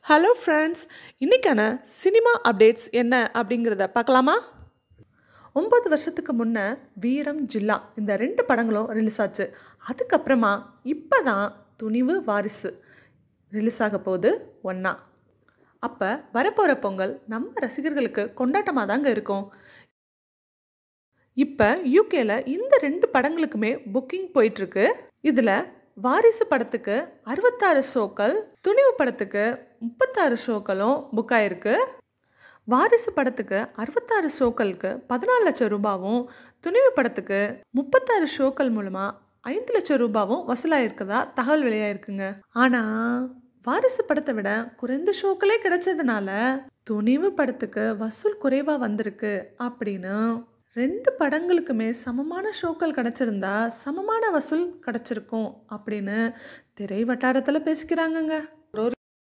hello friends இன்றைக்கான cinema updates என்ன அப்படிங்கிறத பார்க்கலாமா ஒம்பது வருஷத்துக்கு முன்னே வீரம் ஜில்லா இந்த ரெண்டு படங்களும் ரிலீஸ் ஆச்சு அதுக்கப்புறமா இப்போ தான் துணிவு வாரிசு ரிலீஸ் ஆக போகுது ஒன்றா அப்போ வரப்போகிற பொங்கல் நம்ம ரசிகர்களுக்கு கொண்டாட்டமாக தாங்க இருக்கும் இப்போ யூகேல இந்த ரெண்டு படங்களுக்குமே புக்கிங் போயிட்டுருக்கு இதில் வாரிசு படத்துக்கு அறுபத்தாறு ஷோக்கள் துணிவு படத்துக்கு முப்பத்தாறு ஷோக்களும் புக் ஆயிருக்கு வாரிசு படத்துக்கு அறுபத்தாறு ஷோக்களுக்கு பதினாலு லட்சம் ரூபாவும் துணிவு படத்துக்கு முப்பத்தாறு ஷோக்கள் மூலமாக ஐந்து லட்சம் ரூபாவும் வசூலாயிருக்கதா தகவல் வெளியாயிருக்குங்க ஆனால் வாரிசு படத்தை விட குறைந்த ஷோக்களே கிடைச்சதுனால துணிவு படத்துக்கு வசூல் குறைவாக வந்திருக்கு அப்படின்னு ரெண்டு படங்களுக்குமே சமமான ஷோக்கள் கிடச்சிருந்தா சமமான வசூல் கிடச்சிருக்கும் அப்படின்னு திரை வட்டாரத்தில் பேசிக்கிறாங்கங்க